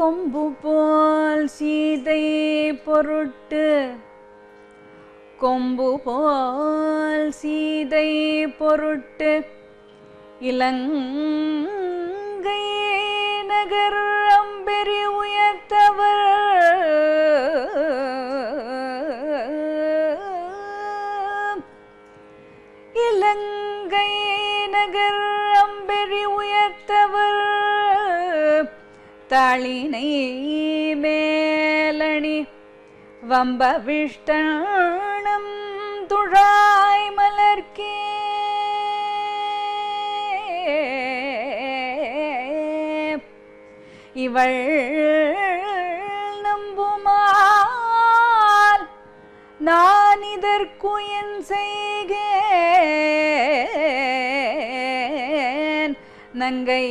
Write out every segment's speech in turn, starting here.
கொம்பு போல் சீதை பொருட்டு கொம்பு போல் சீதை பொருட்டு இலங்கை நகர் அம்பெரி உயர்த்தவர் இலங்கை நகர் அம்பெரி உயர்த்தவர் தாளினை மேலணி வம்பவிஷ்டனம் துழாய் மலர்க்கே இவள் நம்புமால் நான் இதற்கு என் செய்கேன் நங்கை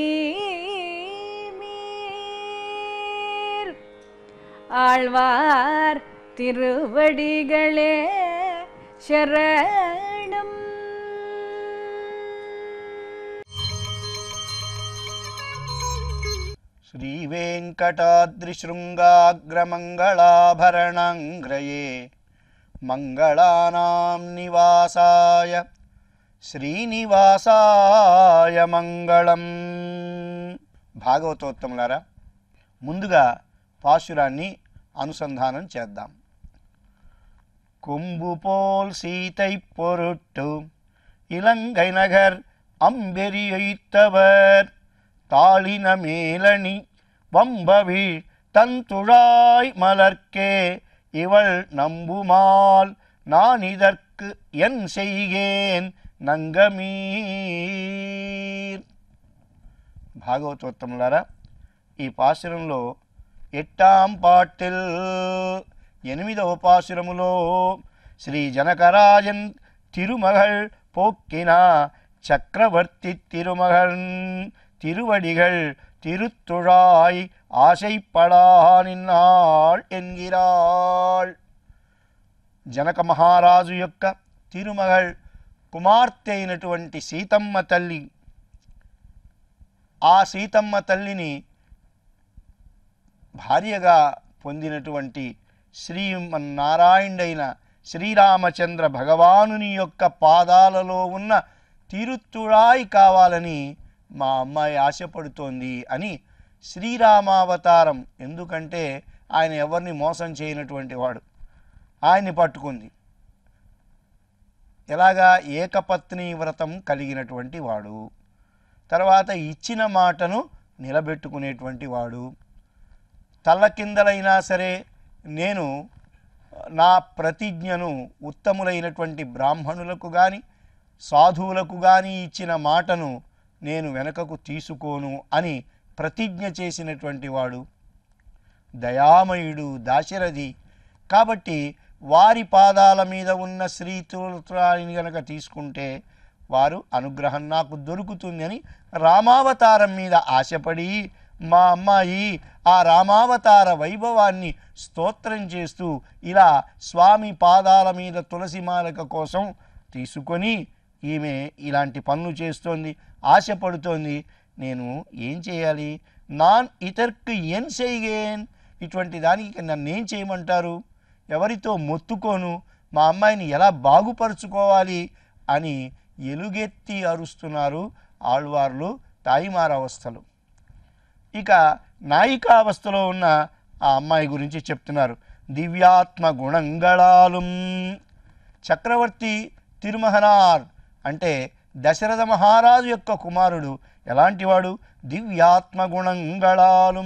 மீர் ஆழ்வார் திருவடிகளே சரணம் श्रीवेङ्कटाद्रिशृङ्गाग्रमङ्गलाभरणाङ्ग्रये मङ्गलानां निवासाय శ్రీనివాసాయ మంగళం భాగవతోత్తములారా ముందుగా పాశురాన్ని అనుసంధానం చేద్దాం கொம்பு போல் சீதை பொருட்டு இலங்கை நகர் அம்பெரியைத்தவர் தாளின மேலணி வம்பவி தந்துழாய் மலர்க்கே இவள் நம்புமால் நான் இதற்கு என் செய்கேன் నంగమీర్ భాగవతోత్తములారా ఈ పాశురంలో ఎట్టాం పాటిల్ ఎనిమిదవ పాశురములో శ్రీ జనకరాజన్ తిరుమగళ్ పోక్కిన చక్రవర్తి తిరుమగళ్ తిరువడిகள் திருத்துழாய் ஆசைப்படா நின்னாள் என்கிறாள் జనక మహారాజు యొక్క తిరుమగళ్ కుమార్తె అయినటువంటి సీతమ్మ తల్లి ఆ సీతమ్మ తల్లిని భార్యగా పొందినటువంటి శ్రీమన్నారాయణుడైన శ్రీరామచంద్ర భగవానుని యొక్క పాదాలలో ఉన్న తిరుత్తుళాయి కావాలని మా అమ్మాయి ఆశపడుతోంది అని శ్రీరామావతారం ఎందుకంటే ఆయన ఎవరిని మోసం చేయనటువంటి వాడు ఆయన్ని పట్టుకుంది ఎలాగా ఏకపత్ని వ్రతం కలిగినటువంటి వాడు తర్వాత ఇచ్చిన మాటను నిలబెట్టుకునేటువంటి వాడు తల్లకిందలైనా సరే నేను నా ప్రతిజ్ఞను ఉత్తములైనటువంటి బ్రాహ్మణులకు కానీ సాధువులకు కానీ ఇచ్చిన మాటను నేను వెనకకు తీసుకోను అని ప్రతిజ్ఞ చేసినటువంటి వాడు దయామయుడు దాశరథి కాబట్టి వారి పాదాల మీద ఉన్న శ్రీ తులసిని గనక తీసుకుంటే వారు అనుగ్రహం నాకు దొరుకుతుంది అని రామావతారం మీద ఆశపడి మా అమ్మాయి ఆ రామావతార వైభవాన్ని స్తోత్రం చేస్తూ ఇలా స్వామి పాదాల మీద తులసి మాలక కోసం తీసుకొని ఈమె ఇలాంటి పనులు చేస్తోంది ఆశపడుతోంది నేను ఏం చేయాలి నాన్ ఇతర్కు ఏం చేయగేన్ ఇటువంటి దానికి నన్ను ఏం చేయమంటారు ఎవరితో మొత్తుకోను మా అమ్మాయిని ఎలా బాగుపరుచుకోవాలి అని ఎలుగెత్తి అరుస్తున్నారు ఆళ్వార్లు తాయిమారవస్థలు ఇక నాయికావస్థలో ఉన్న ఆ అమ్మాయి గురించి చెప్తున్నారు దివ్యాత్మ గుణంగళాలు చక్రవర్తి తిరుమహనార్ అంటే దశరథ మహారాజు యొక్క కుమారుడు ఎలాంటివాడు దివ్యాత్మ గుణంగళాలు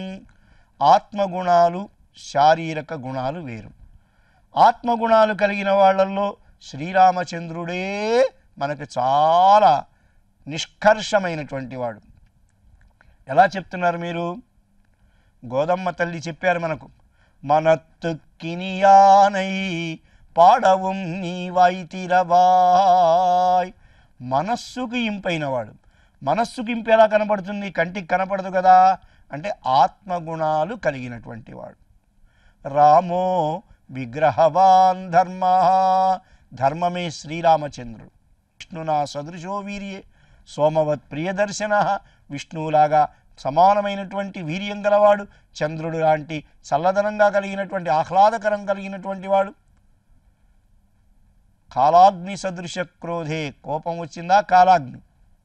ఆత్మగుణాలు శారీరక గుణాలు వేరు ఆత్మగుణాలు కలిగిన వాళ్ళల్లో శ్రీరామచంద్రుడే మనకు చాలా నిష్కర్షమైనటువంటి వాడు ఎలా చెప్తున్నారు మీరు గోదమ్మ తల్లి చెప్పారు మనకు మనత్తు కినియానై పాడవం నీ వైతిరబాయ్ మనస్సుకు ఇంపైనవాడు మనస్సుకు ఇంపు ఎలా కనపడుతుంది కంటికి కనపడదు కదా అంటే ఆత్మగుణాలు కలిగినటువంటి వాడు రామో విగ్రహవాన్ ధర్మ ధర్మమే శ్రీరామచంద్రుడు విష్ణునా సదృశో వీర్యే సోమవత్ ప్రియదర్శన విష్ణువులాగా సమానమైనటువంటి వీర్యం గలవాడు చంద్రుడు లాంటి చల్లదనంగా కలిగినటువంటి ఆహ్లాదకరం కలిగినటువంటి వాడు కాలాగ్ని సదృశ క్రోధే కోపం వచ్చిందా కాలాగ్ని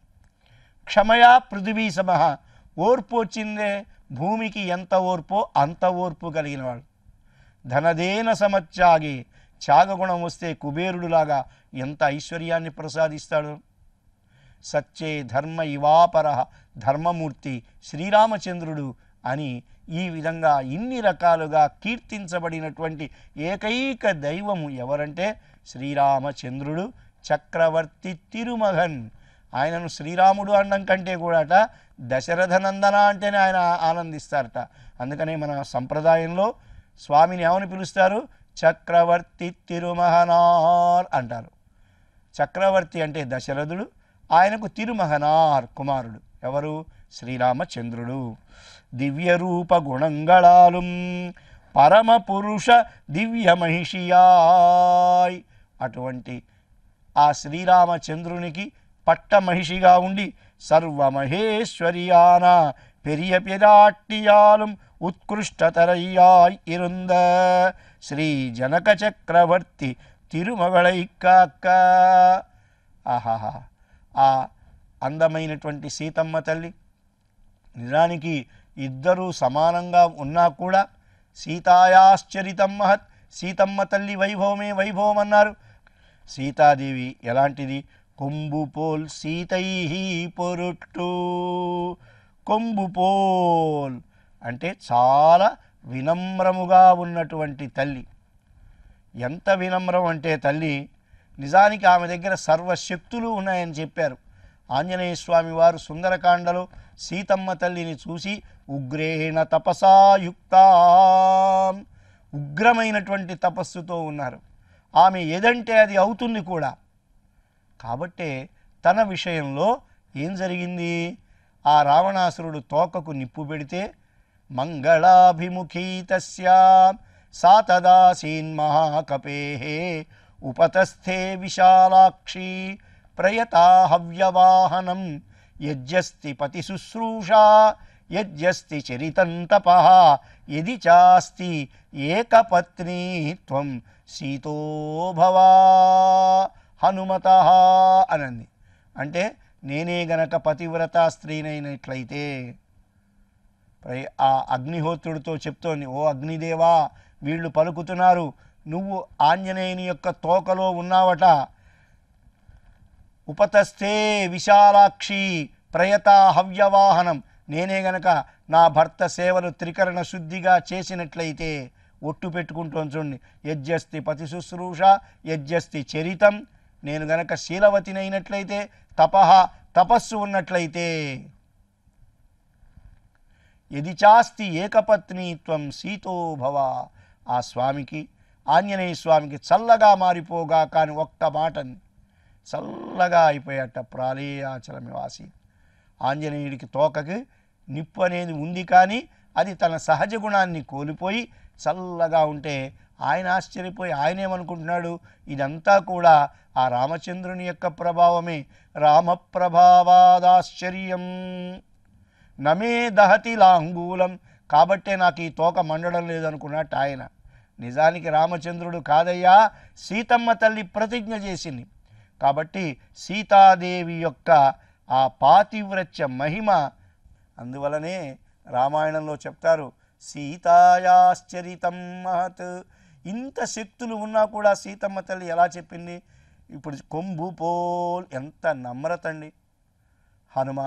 క్షమయా పృథివీ సమహ ఓర్పు వచ్చిందే భూమికి ఎంత ఓర్పో అంత ఓర్పు కలిగినవాడు ధనదేన సమత్యాగి త్యాగగుణం వస్తే కుబేరుడులాగా ఎంత ఐశ్వర్యాన్ని ప్రసాదిస్తాడు సత్యే ధర్మ ఇవాపర ధర్మమూర్తి శ్రీరామచంద్రుడు అని ఈ విధంగా ఇన్ని రకాలుగా కీర్తించబడినటువంటి ఏకైక దైవము ఎవరంటే శ్రీరామచంద్రుడు చక్రవర్తి తిరుమగన్ ఆయనను శ్రీరాముడు అనడం కంటే కూడాట దశరథ నందన అంటేనే ఆయన ఆనందిస్తారట అందుకనే మన సంప్రదాయంలో స్వామిని ఏమని పిలుస్తారు చక్రవర్తి తిరుమహనార్ అంటారు చక్రవర్తి అంటే దశరథుడు ఆయనకు తిరుమహనార్ కుమారుడు ఎవరు శ్రీరామచంద్రుడు దివ్యరూప గుణంగళాలుం పరమ పురుష దివ్య మహిషియాయ్ అటువంటి ఆ శ్రీరామచంద్రునికి పట్ట మహిషిగా ఉండి సర్వమహేశ్వరియాన పెరియ పెరాట్టియాலும் உத்கிருஷ்டதரையாய் இருந்த ஸ்ரீ ஜனக சக்கரவர்த்தி తిరుమగళైక్కాక్క ఆహాహా ఆ అందమైనటువంటి సీతమ్మ తల్లి నిజానికి ఇద్దరూ సమానంగా ఉన్నా కూడా సీతాయాశ్చరితం మహత్ సీతమ్మ తల్లి వైభవమే వైభవం అన్నారు సీతాదేవి ఎలాంటిది కొంబు పోల్ సీతై పొరుట్టు కొంబు పోల్ అంటే చాలా వినమ్రముగా ఉన్నటువంటి తల్లి ఎంత వినమ్రం అంటే తల్లి నిజానికి ఆమె దగ్గర సర్వశక్తులు ఉన్నాయని చెప్పారు ఆంజనేయ స్వామి వారు సుందరకాండలో సీతమ్మ తల్లిని చూసి ఉగ్రేణ తపసాయుక్త ఉగ్రమైనటువంటి తపస్సుతో ఉన్నారు ఆమె ఏదంటే అది అవుతుంది కూడా కాబట్టే తన విషయంలో ఏం జరిగింది ఆ రావణాసురుడు తోకకు నిప్పు పెడితే మంగళాభిముఖీ తస్యా సా తదాసీన్మహాకపే ఉపతస్థే విశాలాక్షి ప్రయతా హవ్యవాహనం యజ్జస్తి పతి శుశ్రూషా యజ్జస్తి చరితం తప యది చాస్తి ఏకపత్నీ త్వం సీతో భవా హనుమత అనంది అంటే నేనే గనక పతివ్రత స్త్రీనైనట్లయితే ప్రై- ఆ అగ్నిహోత్రుడితో చెప్తోంది ఓ అగ్నిదేవా వీళ్ళు పలుకుతున్నారు నువ్వు ఆంజనేయుని యొక్క తోకలో ఉన్నావట ఉపతస్థే విశాలాక్షి ప్రయత హవ్యవాహనం నేనే గనక నా భర్త సేవలు త్రికరణ శుద్ధిగా చేసినట్లయితే ఒట్టు పెట్టుకుంటోంది చూడండి యజ్జస్తి పతి శుశ్రూష యజ్జస్తి చరితం నేను గనక శీలవతినైనట్లయితే తపహ తపస్సు ఉన్నట్లయితే యది చాస్తి ఏకపత్నీత్వం సీతో భవ ఆ స్వామికి ఆంజనేయ స్వామికి చల్లగా మారిపోగా కానీ ఒక్క మాటని చల్లగా అయిపోయాట ప్రాళేయాచలమివాసి ఆంజనేయుడికి తోకకి నిప్పు అనేది ఉంది కానీ అది తన సహజ గుణాన్ని కోల్పోయి చల్లగా ఉంటే ఆయన ఆశ్చర్యపోయి ఆయన ఏమనుకుంటున్నాడు ఇదంతా కూడా ఆ రామచంద్రుని యొక్క ప్రభావమే రామ ప్రభావాదాశ్చర్యం నమే దహతి లాంగూలం కాబట్టే నాకు ఈ తోక మండడం లేదనుకున్నట్టు ఆయన నిజానికి రామచంద్రుడు కాదయ్యా సీతమ్మ తల్లి ప్రతిజ్ఞ చేసింది కాబట్టి సీతాదేవి యొక్క ఆ పాతివ్రత్య మహిమ అందువలనే రామాయణంలో చెప్తారు సీతాయాశ్చరితం మహత్ ఇంత శక్తులు ఉన్నా కూడా సీతమ్మ తల్లి ఎలా చెప్పింది ఇప్పుడు కొంబు పోల్ ఎంత నమ్రతండి హనుమ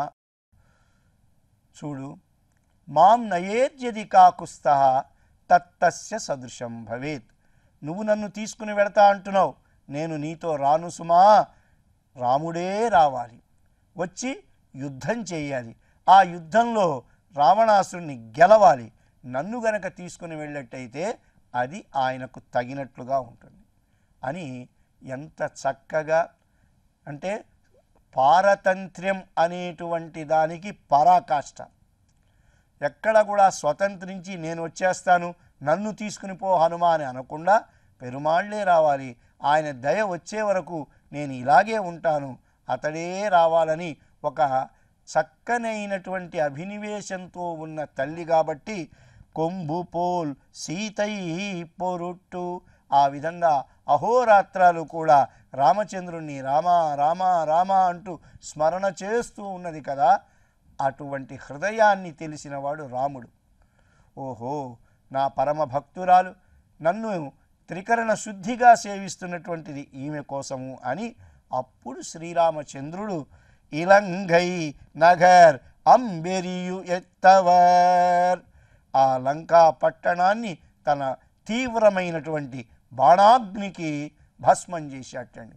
చూడు మాం నయేద్యది కాకుస్త తత్తస్య సదృశం భవేత్ నువ్వు నన్ను తీసుకుని వెడతా అంటున్నావు నేను నీతో రాను సుమా రాముడే రావాలి వచ్చి యుద్ధం చేయాలి ఆ యుద్ధంలో రావణాసురుణ్ణి గెలవాలి నన్ను గనక తీసుకుని వెళ్ళేట్టయితే అది ఆయనకు తగినట్లుగా ఉంటుంది అని ఎంత చక్కగా అంటే పారతంత్ర్యం అనేటువంటి దానికి పరాకాష్ట ఎక్కడ కూడా స్వతంత్రించి నేను వచ్చేస్తాను నన్ను తీసుకుని పో హనుమ అని అనకుండా పెరుమాళ్లే రావాలి ఆయన దయ వచ్చే వరకు నేను ఇలాగే ఉంటాను అతడే రావాలని ఒక చక్కనైనటువంటి అభినివేశంతో ఉన్న తల్లి కాబట్టి కొంబు పోల్ సీతై పొరుట్టు ఆ విధంగా అహోరాత్రాలు కూడా రామచంద్రుణ్ణి రామ రామ రామ అంటూ స్మరణ చేస్తూ ఉన్నది కదా అటువంటి హృదయాన్ని తెలిసినవాడు రాముడు ఓహో నా పరమ భక్తురాలు నన్ను త్రికరణ శుద్ధిగా సేవిస్తున్నటువంటిది ఈమె కోసము అని అప్పుడు శ్రీరామచంద్రుడు ఇలంగై నగర్ అంబెరియు ఎత్తవర్ ఆ లంకా పట్టణాన్ని తన తీవ్రమైనటువంటి బాణాగ్నికి భస్మం చేశాటండి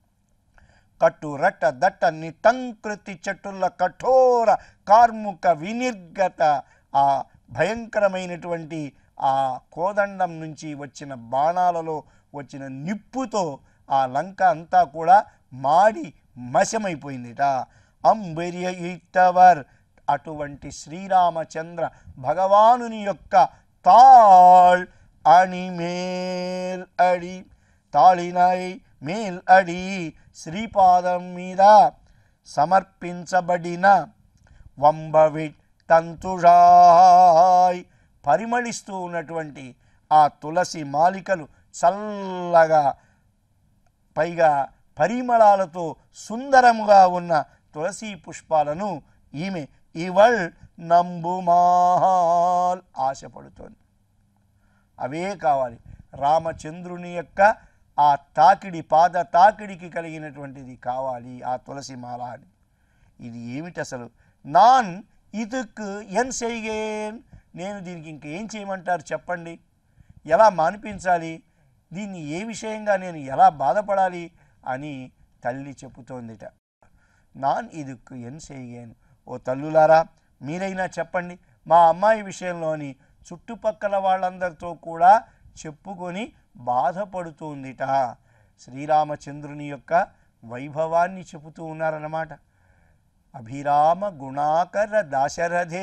కట్టు రట్ట దట్ట నిటంకృతి చెట్టుల కఠోర కార్ముక వినిర్గత ఆ భయంకరమైనటువంటి ఆ కోదండం నుంచి వచ్చిన బాణాలలో వచ్చిన నిప్పుతో ఆ లంక అంతా కూడా మాడి మశమైపోయిందిట అంబర్య ఇట్టవర్ అటువంటి శ్రీరామచంద్ర భగవానుని యొక్క తాళ్ అని మేల్ అడి తాళినై మేల్ అడి శ్రీపాదం మీద సమర్పించబడిన వంబవిట్ తంతుషాయ్ పరిమళిస్తూ ఉన్నటువంటి ఆ తులసి మాలికలు చల్లగా పైగా పరిమళాలతో సుందరముగా ఉన్న తులసి పుష్పాలను ఈమె ఇవల్ నంబుమాల్ ఆశపడుతోంది అవే కావాలి రామచంద్రుని యొక్క ఆ తాకిడి పాద తాకిడికి కలిగినటువంటిది కావాలి ఆ తులసి మాల అని ఇది ఏమిటి అసలు నాన్ ఇతుక్ ఎన్ చేయగేన్ నేను దీనికి ఇంకేం చేయమంటారు చెప్పండి ఎలా మానిపించాలి దీన్ని ఏ విషయంగా నేను ఎలా బాధపడాలి అని తల్లి చెబుతోందిట నాన్ ఇదుక్కు ఎన్ చేయగేన్ ఓ తల్లులారా మీరైనా చెప్పండి మా అమ్మాయి విషయంలోని చుట్టుపక్కల వాళ్ళందరితో కూడా చెప్పుకొని బాధపడుతుందిట శ్రీరామచంద్రుని యొక్క వైభవాన్ని చెబుతూ ఉన్నారన్నమాట అభిరామ గుణాకర దాశరథే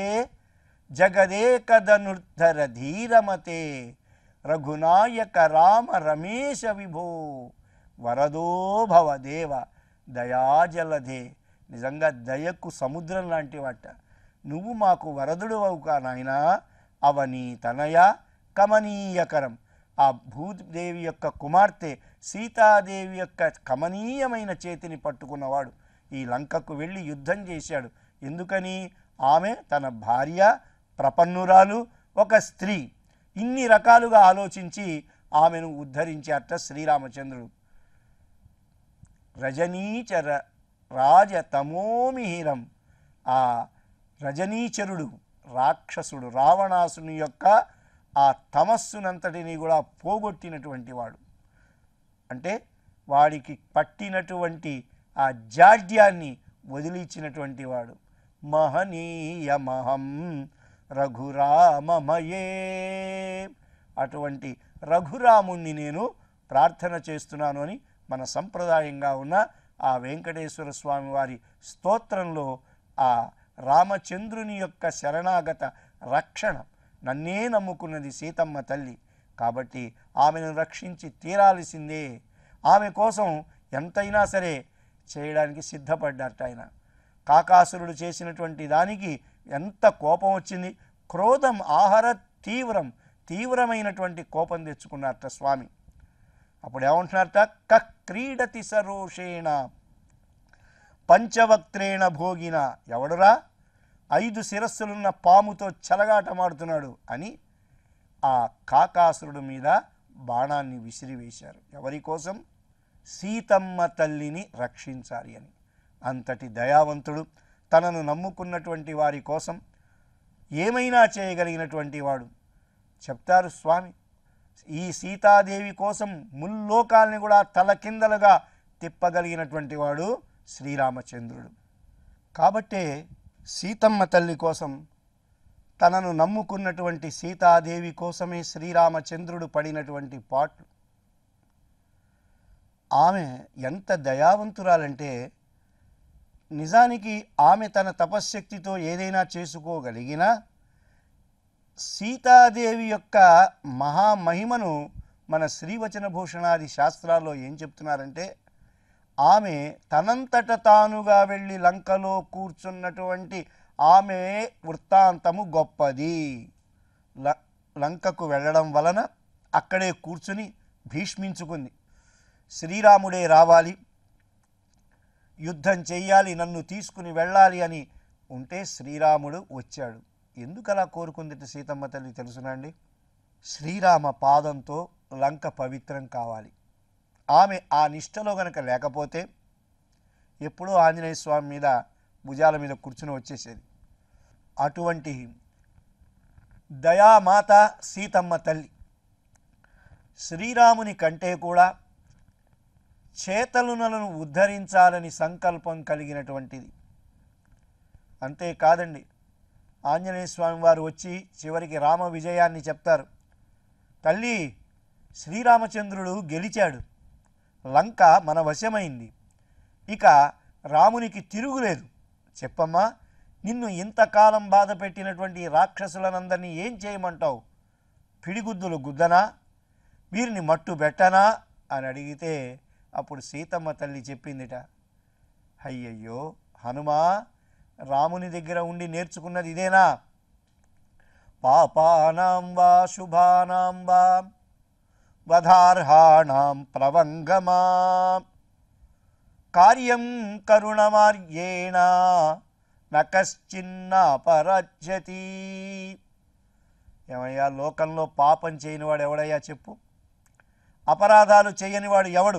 జగదేకదనుర్ధర ధీరమతే రఘునాయక రామ రమేశ విభో వరదో భవ దేవ దయాజలధే నిజంగా దయకు సముద్రం లాంటి వాట నువ్వు మాకు వరదుడు అవుకా నాయనా అవని తనయ కమనీయకరం ఆ భూదేవి యొక్క కుమార్తె సీతాదేవి యొక్క కమనీయమైన చేతిని పట్టుకున్నవాడు ఈ లంకకు వెళ్ళి యుద్ధం చేశాడు ఎందుకని ఆమె తన భార్య ప్రపన్నురాలు ఒక స్త్రీ ఇన్ని రకాలుగా ఆలోచించి ఆమెను ఉద్ధరించారట శ్రీరామచంద్రుడు రజనీచర రాజ తమోమిహిరం ఆ రజనీచరుడు రాక్షసుడు రావణాసుని యొక్క ఆ తమస్సునంతటిని కూడా పోగొట్టినటువంటి వాడు అంటే వాడికి పట్టినటువంటి ఆ జాడ్యాన్ని వదిలించినటువంటి వాడు మహనీయమహం రఘురామమయే అటువంటి రఘురాముణ్ణి నేను ప్రార్థన చేస్తున్నాను అని మన సంప్రదాయంగా ఉన్న ఆ వెంకటేశ్వర స్వామి వారి స్తోత్రంలో ఆ రామచంద్రుని యొక్క శరణాగత రక్షణ నన్నే నమ్ముకున్నది సీతమ్మ తల్లి కాబట్టి ఆమెను రక్షించి తీరాల్సిందే ఆమె కోసం ఎంతైనా సరే చేయడానికి సిద్ధపడ్డారట ఆయన కాకాసురుడు చేసినటువంటి దానికి ఎంత కోపం వచ్చింది క్రోధం ఆహార తీవ్రం తీవ్రమైనటువంటి కోపం తెచ్చుకున్నారట స్వామి అప్పుడు ఏమంటున్నారట క క్రీడతి సరోషేణ పంచవక్త్రేణ భోగిన ఎవడురా ఐదు శిరస్సులున్న పాముతో చెలగాటమాడుతున్నాడు అని ఆ కాకాసురుడు మీద బాణాన్ని విసిరివేశారు ఎవరి కోసం సీతమ్మ తల్లిని రక్షించాలి అని అంతటి దయావంతుడు తనను నమ్ముకున్నటువంటి వారి కోసం ఏమైనా చేయగలిగినటువంటి వాడు చెప్తారు స్వామి ఈ సీతాదేవి కోసం ముల్లోకాల్ని కూడా తలకిందలుగా తిప్పగలిగినటువంటి వాడు శ్రీరామచంద్రుడు కాబట్టే సీతమ్మ తల్లి కోసం తనను నమ్ముకున్నటువంటి సీతాదేవి కోసమే శ్రీరామచంద్రుడు పడినటువంటి పాట్లు ఆమె ఎంత దయావంతురాలంటే నిజానికి ఆమె తన తపశ్శక్తితో ఏదైనా చేసుకోగలిగినా సీతాదేవి యొక్క మహామహిమను మన శ్రీవచన భూషణాది శాస్త్రాల్లో ఏం చెప్తున్నారంటే ఆమె తనంతట తానుగా వెళ్ళి లంకలో కూర్చున్నటువంటి ఆమె వృత్తాంతము గొప్పది ల- లంకకు వెళ్ళడం వలన అక్కడే కూర్చుని భీష్మించుకుంది శ్రీరాముడే రావాలి యుద్ధం చెయ్యాలి నన్ను తీసుకుని వెళ్ళాలి అని ఉంటే శ్రీరాముడు వచ్చాడు ఎందుకు అలా కోరుకుందిట సీతమ్మ తల్లి తెలుసునండి శ్రీరామ పాదంతో లంక పవిత్రం కావాలి ఆమె ఆ నిష్టలో గనక లేకపోతే ఎప్పుడూ ఆంజనేయ స్వామి మీద భుజాల మీద కూర్చుని వచ్చేసేది అటువంటి దయామాత సీతమ్మ తల్లి శ్రీరాముని కంటే కూడా చేతలునలను ఉద్ధరించాలని సంకల్పం కలిగినటువంటిది అంతేకాదండి ఆంజనేయ స్వామి వారు వచ్చి చివరికి రామ విజయాన్ని చెప్తారు తల్లి శ్రీరామచంద్రుడు గెలిచాడు లంక మన వశమైంది ఇక రామునికి తిరుగులేదు చెప్పమ్మా నిన్ను ఇంతకాలం బాధ పెట్టినటువంటి ఈ రాక్షసులనందరినీ ఏం చేయమంటావు పిడిగుద్దులు గుద్దనా వీరిని మట్టు పెట్టనా అని అడిగితే అప్పుడు సీతమ్మ తల్లి చెప్పిందిట అయ్యయ్యో హనుమా రాముని దగ్గర ఉండి నేర్చుకున్నది ఇదేనా పాపానాం వా శుభానాం వా వధార్హాణం ప్రవంగమా కార్యం కరుణమార్యేణ నకశ్చిన్న పరజ్యతి ఏమయ్యా లోకంలో పాపం చేయనివాడు ఎవడయ్యా చెప్పు అపరాధాలు చేయనివాడు ఎవడు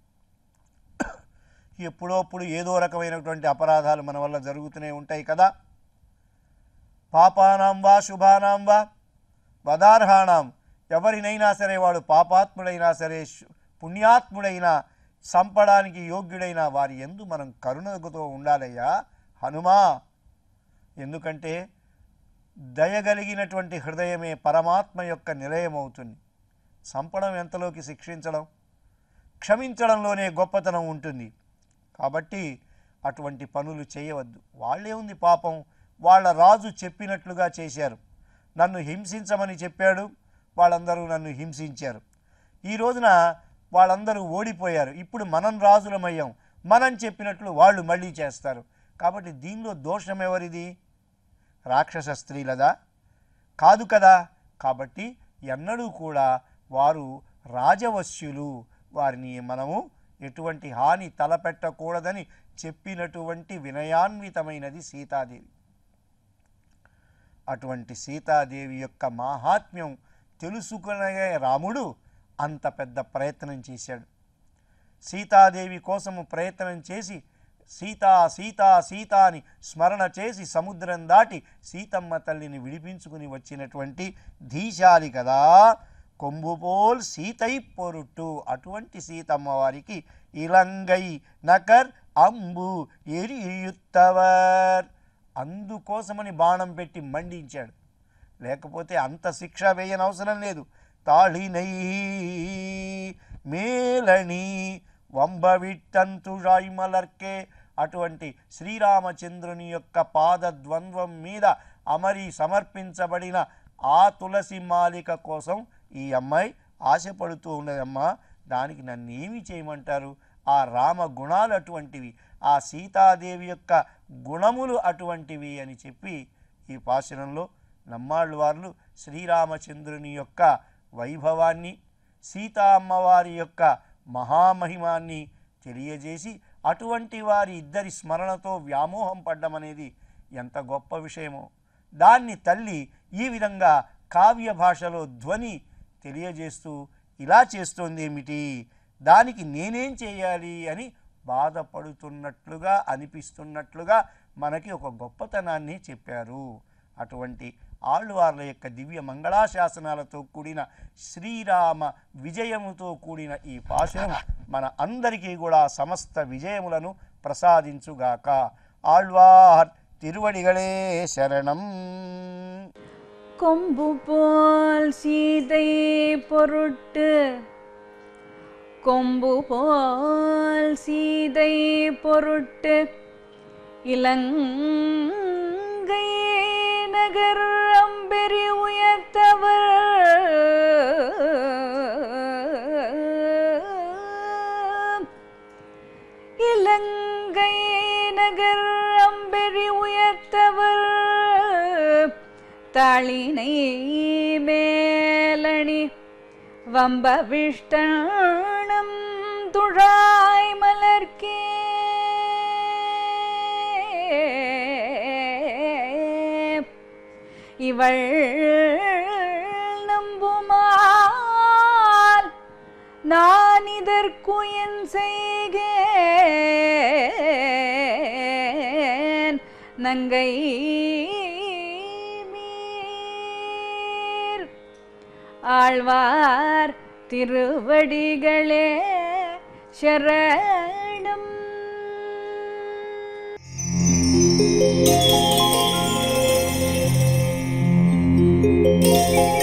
ఎప్పుడోప్పుడు ఏదో రకమైనటువంటి అపరాధాలు మన వల్ల జరుగుతూనే ఉంటాయి కదా పాపానాం వా శుభానాం వా వదార్హాణం ఎవరినైనా సరే వాడు పాపాత్ముడైనా సరే శు- పుణ్యాత్ముడైనా చంపడానికి యోగ్యుడైన వారి ఎందు మనం కరుణతో ఉండాలయ్యా హనుమా ఎందుకంటే దయగలిగినటువంటి హృదయమే పరమాత్మ యొక్క నిలయం అవుతుంది చంపడం ఎంతలోకి శిక్షించడం క్షమించడంలోనే గొప్పతనం ఉంటుంది కాబట్టి అటువంటి పనులు చేయవద్దు వాళ్ళే ఉంది పాపం వాళ్ళ రాజు చెప్పినట్లుగా చేశారు నన్ను హింసించమని చెప్పాడు వాళ్ళందరూ నన్ను హింసించారు ఈ రోజున వాళ్ళందరూ ఓడిపోయారు ఇప్పుడు మనం రాజులమయ్యాం మనం చెప్పినట్లు వాళ్ళు మళ్ళీ చేస్తారు కాబట్టి దీనిలో దోషం ఎవరిది రాక్షస స్త్రీలదా కాదు కదా కాబట్టి ఎన్నడూ కూడా వారు రాజవశ్యులు వారిని మనము ఎటువంటి హాని తలపెట్టకూడదని చెప్పినటువంటి వినయాన్వితమైనది సీతాదేవి అటువంటి సీతాదేవి యొక్క మాహాత్మ్యం తెలుసుకునే రాముడు అంత పెద్ద ప్రయత్నం చేశాడు సీతాదేవి కోసము ప్రయత్నం చేసి సీతా సీతా సీతా అని స్మరణ చేసి సముద్రం దాటి సీతమ్మ తల్లిని విడిపించుకుని వచ్చినటువంటి ధీశాలి కదా కొంబుపోల్ సీతై పొరుట్టు అటువంటి సీతమ్మ వారికి ఇలంగై నకర్ అంబు ఎరియుత్తవర్ అందుకోసమని బాణం పెట్టి మండించాడు లేకపోతే అంత శిక్ష వేయనవసరం లేదు తాళినై మేలని వంబవిట్టంతుజాయ్ మలర్కే అటువంటి శ్రీరామచంద్రుని యొక్క పాదద్వంద్వం మీద అమరి సమర్పించబడిన ఆ తులసి మాలిక కోసం ఈ అమ్మాయి ఆశపడుతూ ఉన్నదమ్మా దానికి నన్ను ఏమి చేయమంటారు ఆ రామ గుణాలు అటువంటివి ఆ సీతాదేవి యొక్క గుణములు అటువంటివి అని చెప్పి ఈ పాశురంలో నమ్మాళ్ళు వార్లు శ్రీరామచంద్రుని యొక్క వైభవాన్ని సీతా అమ్మవారి యొక్క మహామహిమాన్ని తెలియజేసి అటువంటి వారి ఇద్దరి స్మరణతో వ్యామోహం పడ్డమనేది ఎంత గొప్ప విషయమో దాన్ని తల్లి ఈ విధంగా కావ్య భాషలో ధ్వని తెలియజేస్తూ ఇలా చేస్తోంది ఏమిటి దానికి నేనేం చేయాలి అని బాధపడుతున్నట్లుగా అనిపిస్తున్నట్లుగా మనకి ఒక గొప్పతనాన్ని చెప్పారు అటువంటి ఆళ్వార్ల యొక్క దివ్య మంగళాశాసనాలతో కూడిన శ్రీరామ విజయముతో కూడిన ఈ పాశురం మన అందరికీ కూడా సమస్త విజయములను ప్రసాదించుగాక ఆళ్వార్ తిరువడిగళే శరణం கொம்பு போல் சீதை பொருட்டு கொம்பு போல் சீதை பொருட்டு இலங்கை நகர் அம்பெரி உயர்த்தவர் நங்கை நகர் அம்பெரி உயர்த்தவர் தாளினை மேலணி வம்பவிஷ்டனம் துழாய் மலர்க்கே இவள் நம்புமால் நான் இதற்குயன் செய்கேன் நங்கை மீர் ஆழ்வார் திருவடிகளே சரணம் Thank you.